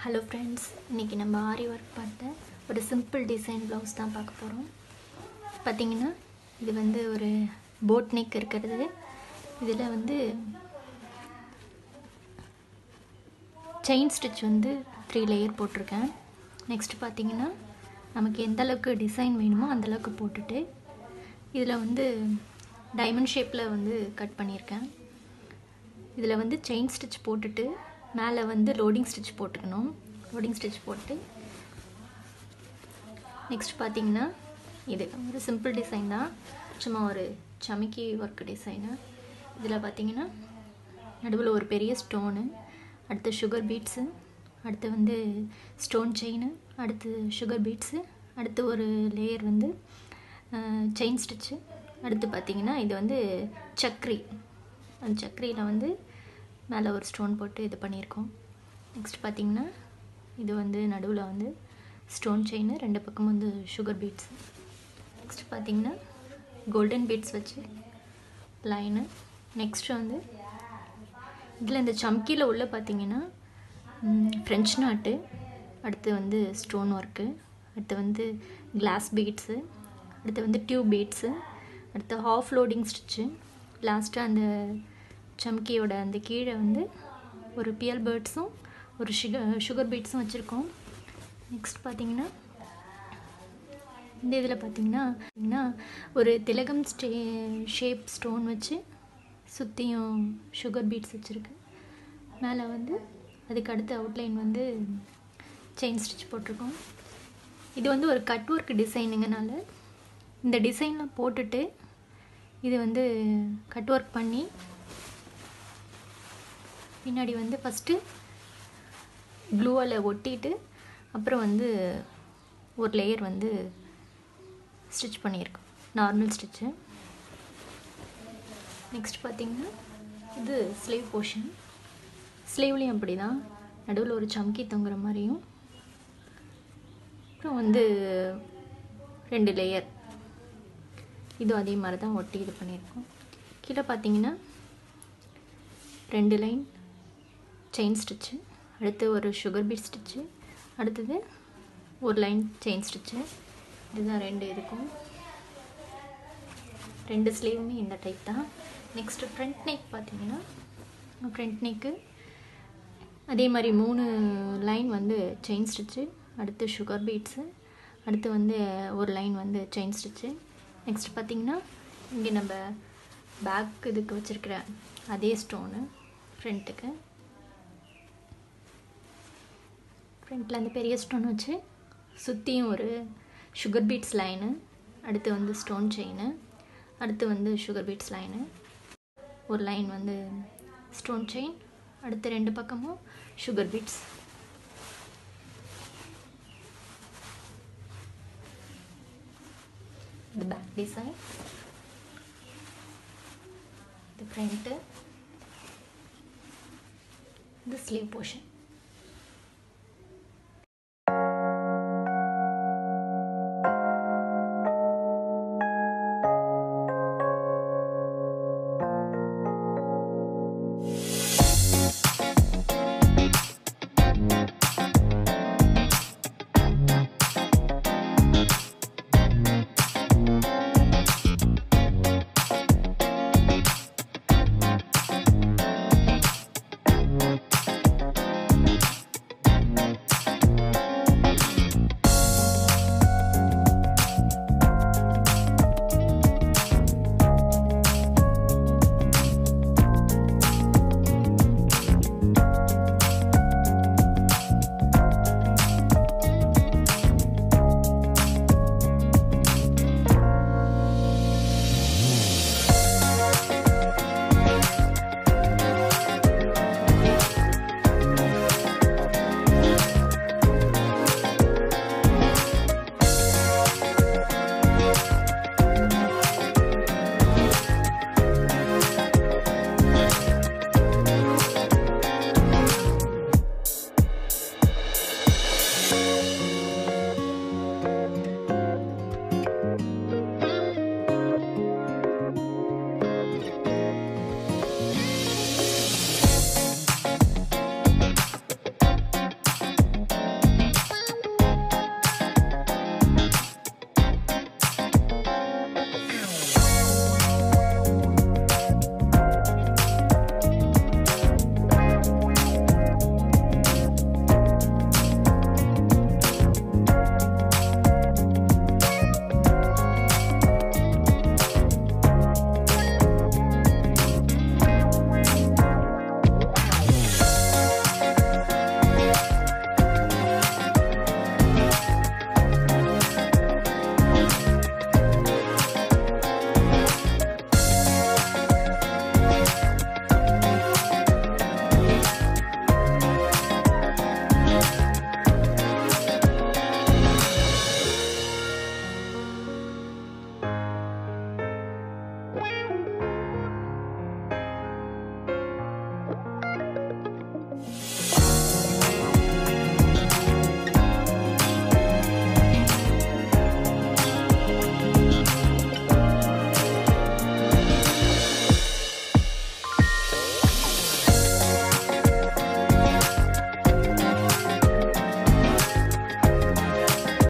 hello friends இன்றைக்கி நம்ம ஆரி work பார்த்த ஒரு சிம்பிள் டிசைன் ப்ளவுஸ் தான் பார்க்க போகிறோம் பார்த்தீங்கன்னா இது வந்து ஒரு போட் நெக் இருக்கிறது இதில் வந்து செயின் ஸ்டிச் வந்து த்ரீ லேயர் போட்டிருக்கேன் நெக்ஸ்ட் பார்த்தீங்கன்னா நமக்கு எந்த அளவுக்கு டிசைன் வேணுமோ அந்த அளவுக்கு போட்டுட்டு இதில் வந்து டைமண்ட் ஷேப்பில் வந்து கட் பண்ணியிருக்கேன் இதில் வந்து செயின் ஸ்டிச் போட்டுட்டு மேலே வந்து லோடிங் ஸ்டிச் போட்டுக்கணும் லோடிங் ஸ்டிச் போட்டு நெக்ஸ்ட் பார்த்தீங்கன்னா இது ஒரு சிம்பிள் டிசைன் தான் சும்மா ஒரு சமைக்கி ஒர்க் டிசைனு இதில் பார்த்தீங்கன்னா நடுவில் ஒரு பெரிய ஸ்டோனு அடுத்து சுகர் பீட்ஸு அடுத்து வந்து ஸ்டோன் செயின் அடுத்து சுகர் பீட்ஸு அடுத்து ஒரு லேயர் வந்து செயின் ஸ்டிச்சு அடுத்து பார்த்தீங்கன்னா இது வந்து சக்ரி அந்த சக்கரியில் வந்து மேலே ஒரு ஸ்டோன் போட்டு இது பண்ணியிருக்கோம் நெக்ஸ்ட் பார்த்திங்கன்னா இது வந்து நடுவில் வந்து ஸ்டோன் செயின் ரெண்டு பக்கமும் வந்து சுகர் பீட்ஸ் நெக்ஸ்ட் பார்த்திங்கன்னா கோல்டன் பீட்ஸ் வச்சு லைனு நெக்ஸ்ட் வந்து இதில் இந்த சம்கியில் உள்ள பார்த்திங்கன்னா ஃப்ரெஞ்ச் நாட்டு அடுத்து வந்து ஸ்டோன் ஒர்க்கு அடுத்து வந்து கிளாஸ் பீட்ஸு அடுத்து வந்து டியூப் பீட்ஸு அடுத்து ஹாஃப் லோடிங் ஸ்டிச்சு லாஸ்ட்டாக அந்த சம்கியோட அந்த கீழே வந்து ஒரு பியல் பேர்ட்ஸும் ஒரு சுகர் சுகர் பீட்ஸும் வச்சுருக்கோம் நெக்ஸ்ட் பார்த்தீங்கன்னா இந்த இதில் பார்த்தீங்கன்னா ஒரு திலகம் ஸ்டே ஷேப் ஸ்டோன் வச்சு சுற்றியும் சுகர் பீட்ஸ் வச்சுருக்கு மேலே வந்து அதுக்கு அடுத்த அவுட்லைன் வந்து செயின் ஸ்டிச் போட்டிருக்கோம் இது வந்து ஒரு கட் ஒர்க் டிசைனுங்கனால இந்த டிசைனில் போட்டுட்டு இது வந்து கட் ஒர்க் பண்ணி பின்னாடி வந்து ஃபஸ்ட்டு க்ளூவால் ஒட்டிட்டு அப்புறம் வந்து ஒரு லேயர் வந்து ஸ்டிச் பண்ணியிருக்கோம் நார்மல் ஸ்டிச்சு நெக்ஸ்ட் பார்த்திங்கன்னா இது ஸ்லீவ் போர்ஷன் ஸ்லீவ்லேயும் அப்படி தான் நடுவில் ஒரு சம்கி தொங்குற மாதிரியும் அப்புறம் வந்து ரெண்டு லேயர் இதுவும் அதே மாதிரி தான் ஒட்டி இது பண்ணியிருக்கோம் கீழே பார்த்தீங்கன்னா ரெண்டு லைன் செயின் ஸ்டிச்சு அடுத்து ஒரு சுகர் பீட் ஸ்டிச்சு அடுத்தது ஒரு லைன் செயின் ஸ்டிச்சு இதுதான் ரெண்டு இருக்கும் ரெண்டு ஸ்லீவுமே இந்த டைப் தான் நெக்ஸ்ட்டு ஃப்ரண்ட் நெக் பார்த்தீங்கன்னா ஃப்ரண்ட் நெக்கு அதே மாதிரி மூணு லைன் வந்து செயின் ஸ்டிச்சு அடுத்து சுகர் பீட்ஸு அடுத்து வந்து ஒரு லைன் வந்து செயின் ஸ்டிச்சு நெக்ஸ்ட் பார்த்திங்கன்னா இங்கே நம்ம பேக் இதுக்கு வச்சுருக்கிற அதே ஸ்டோனு ஃப்ரண்ட்டுக்கு ஃப்ரண்ட்டில் அந்த பெரிய ஸ்டோன் வச்சு சுற்றியும் ஒரு சுகர் பீட்ஸ் லைனு அடுத்து வந்து ஸ்டோன் செயின் அடுத்து வந்து சுகர் பீட்ஸ் லைனு ஒரு லைன் வந்து ஸ்டோன் செயின் அடுத்து ரெண்டு பக்கமும் sugar beads the back design the front the sleeve portion